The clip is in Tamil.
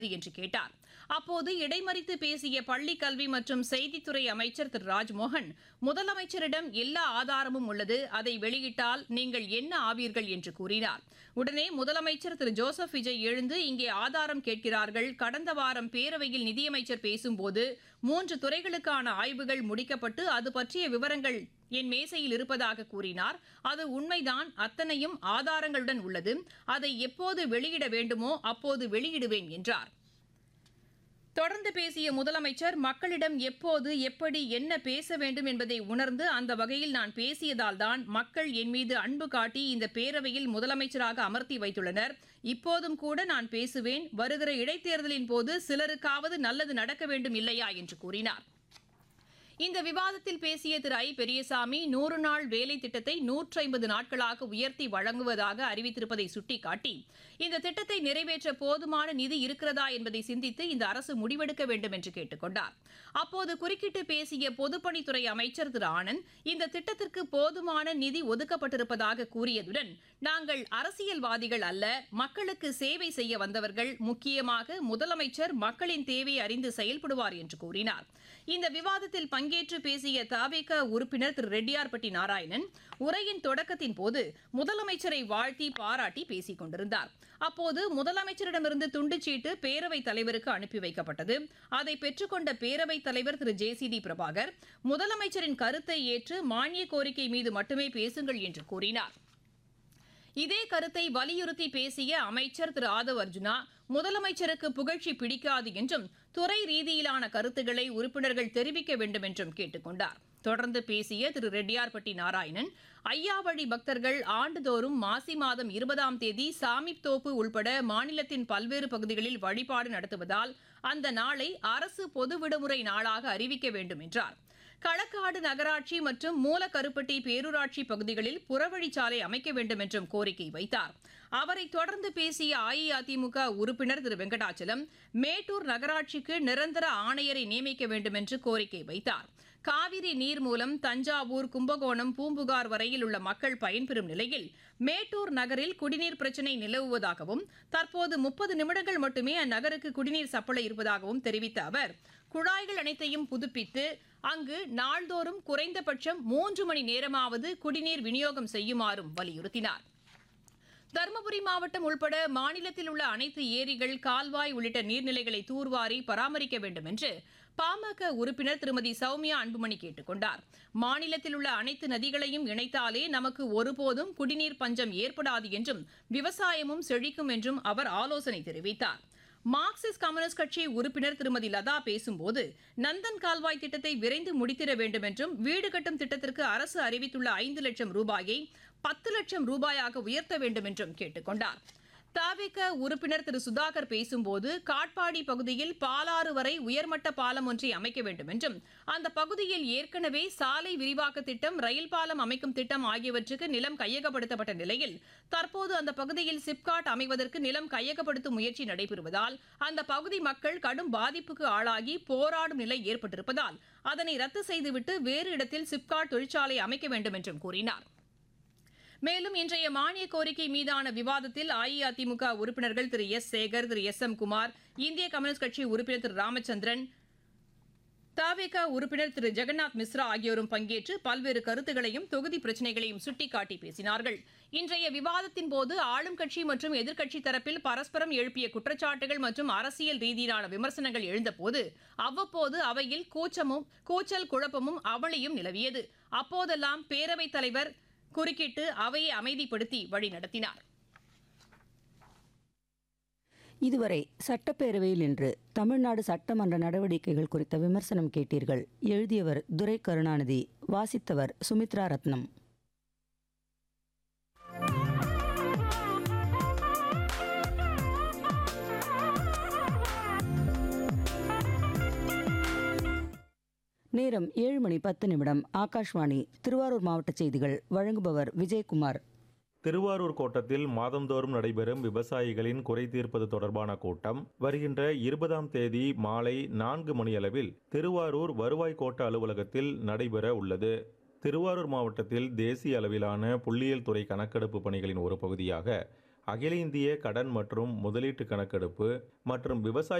என்று கேட்டார் அப்போது இடைமறித்து பேசிய பள்ளிக் கல்வி மற்றும் செய்தித்துறை அமைச்சர் திரு ராஜ்மோகன் முதலமைச்சரிடம் எல்லா ஆதாரமும் உள்ளது அதை வெளியிட்டால் நீங்கள் என்ன ஆவீர்கள் என்று கூறினார் உடனே முதலமைச்சர் திரு ஜோசப் விஜய் எழுந்து இங்கே ஆதாரம் கேட்கிறார்கள் கடந்த வாரம் பேரவையில் நிதியமைச்சர் பேசும்போது மூன்று துறைகளுக்கான ஆய்வுகள் முடிக்கப்பட்டு அது பற்றிய விவரங்கள் என் மேசையில் இருப்பதாக கூறினார் அது உண்மைதான் அத்தனையும் ஆதாரங்களுடன் உள்ளது அதை எப்போது வெளியிட வேண்டுமோ அப்போது வெளியிடுவேன் என்றார் தொடர்ந்து பேசிய முதலமைச்சர் மக்களிடம் எப்போது எப்படி என்ன பேச வேண்டும் என்பதை உணர்ந்து அந்த வகையில் நான் பேசியதால் தான் மக்கள் என் மீது அன்பு காட்டி இந்த பேரவையில் முதலமைச்சராக அமர்த்தி வைத்துள்ளனர் இப்போதும் கூட நான் பேசுவேன் வருகிற இடைத்தேர்தலின் போது சிலருக்காவது நல்லது நடக்க வேண்டும் இல்லையா என்று கூறினார் இந்த விவாதத்தில் பேசிய திரு ஐ பெரியசாமி நூறு நாள் வேலை திட்டத்தை நூற்றி ஐம்பது நாட்களாக உயர்த்தி வழங்குவதாக அறிவித்திருப்பதை சுட்டிக்காட்டி இந்த திட்டத்தை நிறைவேற்ற போதுமான நிதி இருக்கிறதா என்பதை சிந்தித்து இந்த அரசு முடிவெடுக்க வேண்டும் என்று கேட்டுக் கொண்டார் அப்போது குறுக்கிட்டு பேசிய பொதுப்பணித்துறை அமைச்சர் திரு ஆனந்த் இந்த திட்டத்திற்கு போதுமான நிதி ஒதுக்கப்பட்டிருப்பதாக கூறியதுடன் நாங்கள் அரசியல்வாதிகள் அல்ல மக்களுக்கு சேவை செய்ய வந்தவர்கள் முக்கியமாக முதலமைச்சர் மக்களின் தேவையை அறிந்து செயல்படுவார் என்று கூறினார் இந்த விவாதத்தில் பங்கேற்று பேசிய தாவேக உறுப்பினர் திரு ரெட்டியார்பட்டி நாராயணன் உரையின் தொடக்கத்தின் போது முதலமைச்சரை வாழ்த்தி பாராட்டி பேசிக் கொண்டிருந்தார் அப்போது முதலமைச்சரிடமிருந்து துண்டுச்சீட்டு பேரவைத் தலைவருக்கு அனுப்பி வைக்கப்பட்டது அதை பெற்றுக்கொண்ட பேரவைத் தலைவர் Thiru J C D Prabhakar முதலமைச்சரின் கருத்தை ஏற்று மானிய கோரிக்கை மீது மட்டுமே பேசுங்கள் என்று கூறினார் இதே கருத்தை வலியுறுத்தி பேசிய அமைச்சர் திரு ஆதவ் அர்ஜுனா முதலமைச்சருக்கு புகழ்ச்சி பிடிக்காது என்றும் துறை ரீதியிலான கருத்துக்களை உறுப்பினர்கள் தெரிவிக்க வேண்டும் என்றும் கேட்டுக் கொண்டார் தொடர்ந்து பேசிய திரு ரெட்டியார்பட்டி நாராயணன் ஐயாவழி பக்தர்கள் ஆண்டுதோறும் மாசி மாதம் இருபதாம் தேதி சாமித்தோப்பு உள்பட மாநிலத்தின் பல்வேறு பகுதிகளில் வழிபாடு நடத்துவதால் அந்த நாளை அரசு பொது விடுமுறை நாளாக அறிவிக்க வேண்டும் என்றார் களக்காடு நகராட்சி மற்றும் மூலக்கருப்பட்டி பேரூராட்சி பகுதிகளில் புறவழிச்சாலை அமைக்க வேண்டும் என்றும் கோரிக்கை வைத்தார் அவரை தொடர்ந்து பேசிய அஇஅதிமுக உறுப்பினர் திரு வெங்கடாச்சலம் மேட்டூர் நகராட்சிக்கு நிரந்தர ஆணையரை நியமிக்க வேண்டும் என்று கோரிக்கை வைத்தார் காவிரி நீர் மூலம் தஞ்சாவூர் கும்பகோணம் பூம்புகார் வரையில் உள்ள மக்கள் பயன்பெறும் நிலையில் மேட்டூர் நகரில் குடிநீர் பிரச்சினை நிலவுவதாகவும் தற்போது முப்பது நிமிடங்கள் மட்டுமே அந்நகருக்கு குடிநீர் சப்ளை இருப்பதாகவும் தெரிவித்த அவர் குழாய்கள் அனைத்தையும் புதுப்பித்து அங்கு நாள்தோறும் குறைந்தபட்சம் மூன்று மணி நேரமாவது குடிநீர் விநியோகம் செய்யுமாறும் வலியுறுத்தினார் தருமபுரி மாவட்டம் உள்பட மாநிலத்தில் உள்ள அனைத்து ஏரிகள் கால்வாய் உள்ளிட்ட நீர்நிலைகளை தூர்வாரி பராமரிக்க வேண்டும் என்று பாமக உறுப்பினர் திருமதி சௌமியா அன்புமணி கேட்டுக் கொண்டார் மாநிலத்தில் உள்ள அனைத்து நதிகளையும் இணைத்தாலே நமக்கு ஒருபோதும் குடிநீர் பஞ்சம் ஏற்படாது என்றும் விவசாயமும் செழிக்கும் என்றும் அவர் ஆலோசனை தெரிவித்தார் மார்க்சிஸ்ட் கம்யூனிஸ்ட் கட்சி உறுப்பினர் திருமதி லதா பேசும்போது நந்தன் கால்வாய் திட்டத்தை விரைந்து முடித்திட வேண்டும் என்றும் வீடு கட்டும் திட்டத்திற்கு அரசு அறிவித்துள்ள ஐந்து லட்சம் ரூபாயை பத்து லட்சம் ரூபாயாக உயர்த்த வேண்டும் என்றும் கேட்டுக் கொண்டார் தாவிக உறுப்பினர் திரு சுதாகர் பேசும்போது காட்பாடி பகுதியில் பாலாறு வரை உயர்மட்ட பாலம் ஒன்றை அமைக்க வேண்டும் என்றும் அந்த பகுதியில் ஏற்கனவே சாலை விரிவாக்க திட்டம் ரயில் பாலம் அமைக்கும் திட்டம் ஆகியவற்றுக்கு நிலம் கையகப்படுத்தப்பட்ட நிலையில் தற்போது அந்த பகுதியில் சிப்காட் அமைவதற்கு நிலம் கையகப்படுத்தும் முயற்சி நடைபெறுவதால் அந்த பகுதி மக்கள் கடும் பாதிப்புக்கு ஆளாகி போராடும் நிலை ஏற்பட்டிருப்பதால் அதனை ரத்து செய்துவிட்டு வேறு இடத்தில் சிப்காட் தொழிற்சாலை அமைக்க வேண்டும் என்றும் கூறினார் மேலும் இன்றைய மானிய கோரிக்கை மீதான விவாதத்தில் அஇஅதிமுக உறுப்பினர்கள் Thiru S Sekar Thiru S M Kumar இந்திய கம்யூனிஸ்ட் கட்சி உறுப்பினர் திரு ராமச்சந்திரன் தாவேக உறுப்பினர் திரு ஜெகநாத் மிஸ்ரா ஆகியோரும் பங்கேற்று பல்வேறு கருத்துகளையும் தொகுதி பிரச்சினைகளையும் சுட்டிக்காட்டி பேசினார்கள் இன்றைய விவாதத்தின் போது ஆளும் கட்சி மற்றும் எதிர்க்கட்சி தரப்பில் பரஸ்பரம் எழுப்பிய குற்றச்சாட்டுகள் மற்றும் அரசியல் ரீதியிலான விமர்சனங்கள் எழுந்தபோது அவ்வப்போது அவையில் கூச்சமும் கூச்சல் குழப்பமும் அவளியும் நிலவியது அப்போதெல்லாம் பேரவைத் தலைவர் குறுக்கிட்டு அவையை அமைதிப்படுத்தி வழிநடத்தினார் இதுவரை சட்டப்பேரவையில் இன்று தமிழ்நாடு சட்டமன்ற நடவடிக்கைகள் குறித்த விமர்சனம் கேட்டீர்கள் எழுதியவர் துரை கருணாநிதி வாசித்தவர் சுமித்ரா ரத்னம் நேரம் ஏழு மணி பத்து நிமிடம் ஆகாஷ்வாணி திருவாரூர் மாவட்ட செய்திகள் வழங்குபவர் விஜயகுமார் திருவாரூர் கோட்டத்தில் மாதந்தோறும் நடைபெறும் விவசாயிகளின் குறை தீர்ப்பது தொடர்பான கூட்டம் வருகின்ற இருபதாம் தேதி மாலை நான்கு மணியளவில் திருவாரூர் வருவாய் கோட்ட அலுவலகத்தில் நடைபெற உள்ளது திருவாரூர் மாவட்டத்தில் தேசிய அளவிலான புள்ளியியல் துறை கணக்கெடுப்பு பணிகளின் ஒரு பகுதியாக அகில இந்திய கடன் மற்றும் முதலீட்டு கணக்கெடுப்பு மற்றும் விவசாய